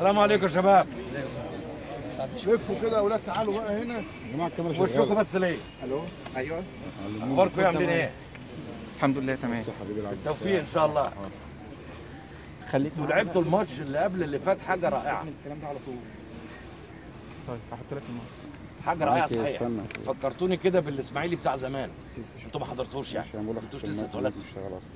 السلام عليكم يا شباب لفوا كده يا اولاد تعالوا بقى هنا جماعه الكاميرا وشكم بس ليه الو ايوه اخباركم إيه؟ عاملين ايه الحمد لله تمام حبيبي العب توفيق ان شاء الله خليك انتوا لعبتوا الماتش اللي قبل اللي فات حاجه رائعه الكلام ده على طول طيب هحط لك الماء حاجه رائعه معلش، صحيح استنى. فكرتوا كده بالاسماعيلي بتاع زمان انتوا ما حضرتوش يعني مش هنقول لك انتوش في لسه المايك اتولدتوا مش شغال اصلا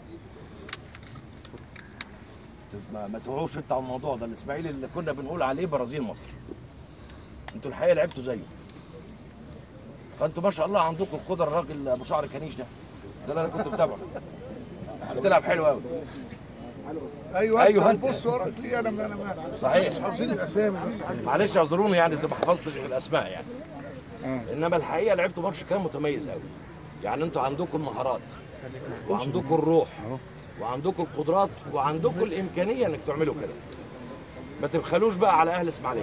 ما, ما توعوش انت على الموضوع ده الاسماعيلي اللي كنا بنقول عليه برازيل مصر انتوا الحقيقه لعبتوا زيه فانتوا ما شاء الله عندكم القدره الراجل ابو شعر كنيش ده ده اللي انا كنت متابعه بتلعب حلو قوي ايوه أيوة انت أنت. بص وراك ليه انا انا ما صحيح. مش حافظين الاسامي بس معلش اعذروني يعني اذا ما حفظتش الاسماء يعني اه انما الحقيقه لعبتوا ماتش كان متميز قوي يعني انتوا عندكم المهارات وعندكم الروح وعندكم القدرات وعندكم الامكانيه انك تعملوا كده ما تبخلوش بقى على اهل اسماعيليه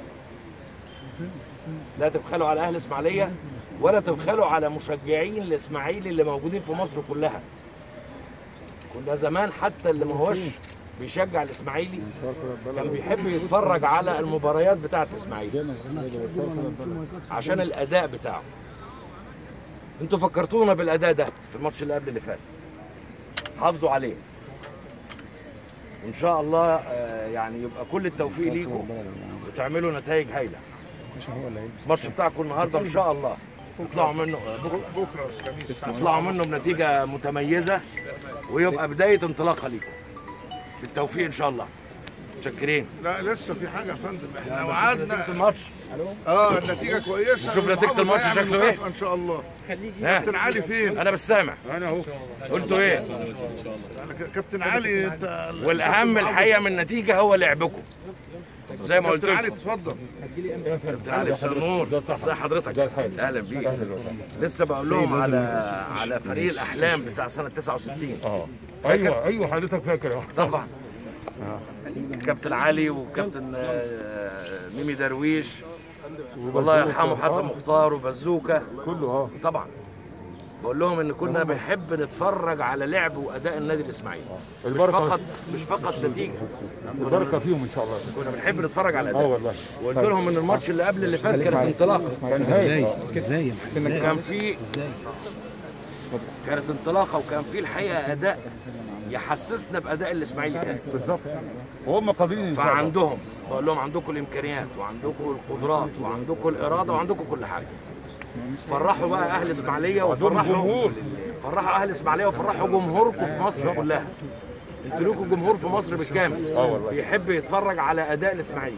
لا تبخلوا على اهل اسماعيليه ولا تبخلوا على مشجعين الاسماعيلي اللي موجودين في مصر كلها كنا زمان حتى اللي ما هوش بيشجع الاسماعيلي كان بيحب يتفرج على المباريات بتاعه الاسماعيلي عشان الاداء بتاعه انتوا فكرتونا بالاداء ده في الماتش اللي قبل اللي فات حافظوا عليه وان شاء الله آه، يعني يبقى كل التوفيق ليكم وتعملوا نتائج هايله مش هو اللي هيلبس الماتش بتاعكم النهارده ان شاء الله تطلعوا منه بكره بكره الخميس تطلعوا منه بنتيجه متميزه ويبقى بدايه انطلاقه ليكم بالتوفيق ان شاء الله متشكرين لا لسه في حاجه يا فندم احنا نتيجة وعدنا الماتش اه النتيجه كويسه نشوف نتيجة المحافظ الماتش هيعمل شكله إيه؟ مكافأة ان شاء الله ها كابتن علي فين؟ انا بس سامع انا اهو قلتوا ايه أنا ك- كابتن علي انت والاهم الحقيقه من النتيجه هو لعبكم زي ما قلت كابتن علي لكم اتفضل كابتن علي مساء النور ازي حضرتك اهلا بيك لسه بقول لهم على على فريق الاحلام بتاع سنه 69 اه فاكر؟ ايوه ايوه حضرتك فاكر اه طبعا كابتن علي وكابتن آه، ميمي درويش والله يرحمه حسن مختار وبزوكه كله اه طبعا بقول لهم ان كنا بنحب نتفرج على لعب واداء النادي الاسماعيلي مش البركة. فقط مش فقط نتيجه البركه فيهم ان شاء الله كنا بنحب نتفرج على اه الاداء والله وقلت لهم ان الماتش اللي قبل اللي فات كانت انطلاقه كان ازاي هاي ازاي يا محمد ازاي كان في ازاي كانت انطلاقه وكان في الحقيقه اداء يحسسنا باداء الاسماعيلي تاني بالظبط وهم قادرين ان شاء الله فعندهم بقول لهم عندكم الامكانيات وعندكم القدرات وعندكم الاراده وعندكم كل حاجه فرحوا بقى اهل اسماعيليه وعندهم وفرحوا جمهور. فرحوا اهل اسماعيليه وفرحوا جمهوركم في مصر كلها انتوا لكم جمهور في مصر بالكامل اه والله. بيحب يتفرج على اداء الاسماعيلي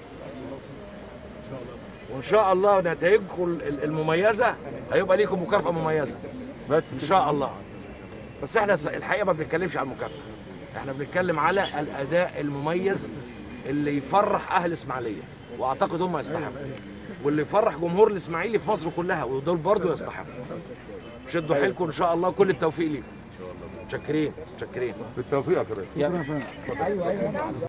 وان شاء الله نتائجكم ال- المميزه هيبقى ليكم مكافاه مميزه بس ان شاء الله بس احنا س- الحقيقه ما بنتكلمش على المكافاه احنا بنتكلم على الاداء المميز اللي يفرح اهل اسماعيليه واعتقد هم يستحقوا واللي يفرح جمهور الاسماعيلي في مصر كلها ودول برضه يستحقوا شدوا حيلكم ان شاء الله كل التوفيق ليكم متشكرين متشكرين بالتوفيق يا كريم